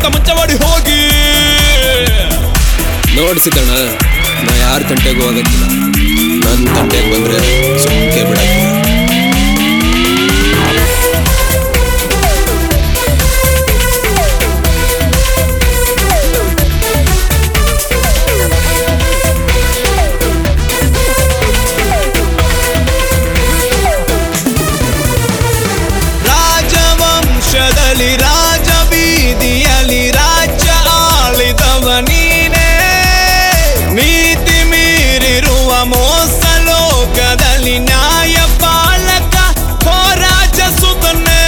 ನೊಳಗಿಂತ ಮುಂಚೆ ಓಡಿ ಹೋಗಿ ನೋಡ್ ಸಿದ್ದಣ್ಣ ನಾ ಯಾರ ತಂಟೆಗೂ ಹೋಗಕ್ಕಿಲ್ಲ ನನ್ನ ತಂಟೆಗೆ ಬಂದ್ರೆ ಸುಮ್ಕೆ ಬಿಡಕ್ಕೆ ರಾಜವಂಶದಲ್ಲಿ ರಾಜ ಬೀದಿಯಲ್ಲಿ ರಾಜ್ಯ ಆಳಿದವ ನೀನೇ ನೀತಿ ಮೀರಿರುವ ಮೋಸ ಲೋಕದಲ್ಲಿ ನ್ಯಾಯ ಪಾಲಕ ಹೋ ರಾಜ ಸುತನೇ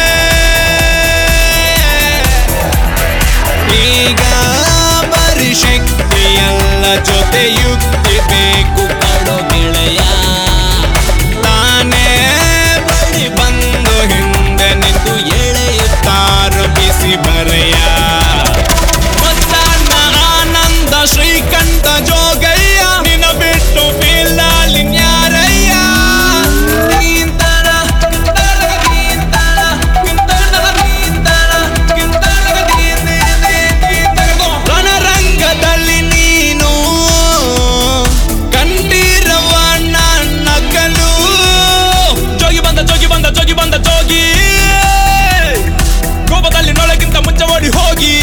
ಈಗ ಬರಿ ಶಕ್ತಿಯಲ್ಲ ಜೊತೆ ಯುಕ್ತಿ ಬೇಕು ಕಡೋ ಗೆಳೆಯ ತಾನೇ ಬಳಿ ಬಂದು ಹಿಂದೆ ನಿಂತು ಎಳೆಯುತ್ತಾರು ಬಿಸಿ ಬರೆಯ ಮತ್ತಾನ ಆನಂದ ಶ್ರೀಕಂಠ ಜೋಗಯ್ಯ ನಿನ ಬಿಟ್ಟು ಬೀಳಾಲಿ ನ್ಯಾರಯ್ಯ ಕಿಂತನ, ಕಿಂತನ, ಕಿಂತನ, ಕಿಂತನ, ಕಿಂತನ, ಕಿಂತನ, ಕಿಂತನ, ಕಿಂತನ. ರಣರಂಗದಲ್ಲಿ ನೀನು ಕಂಡಿರವ ನಕ್ಕಲು ಜೋಗಿ ಬಂದ ಜೋಗಿ ಬಂದ ಜೋಗಿ ಬಂದ ಜೋಗಿ ಕೋಪದಲ್ಲಿ ನೊಳಗಿಂತ ಮುಂಚೆ ಓಡಿ ಹೋಗಿ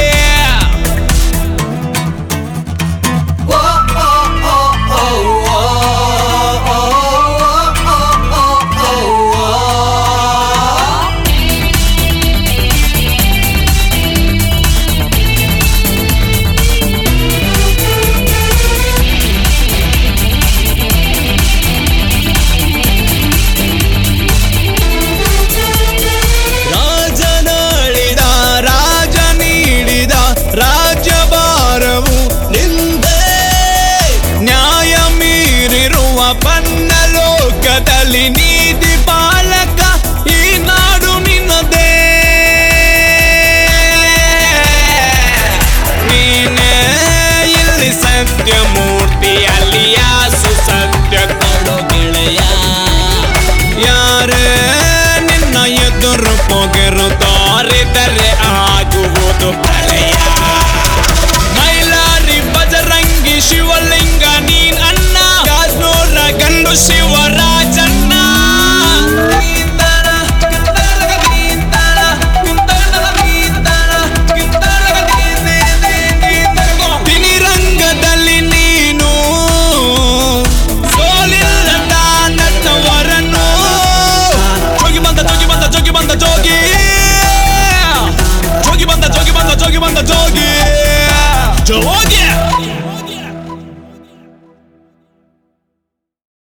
ರಾಜನಾಳಿದ ರಾಜ ನೀಡಿದ ರಾಜ್ಯಭಾರವು ನಿಂದೆ ನ್ಯಾಯ ಮೀರಿರುವ ಪನ್ನ ಲೋಕದಲ್ಲಿ ನೀತಿ ಪಾಲಕ ಈ ನಾಡು ನಿನ್ನದೇ ನೀನೇ ಇಲ್ಲಿ ಸತ್ಯ ಮೂಲ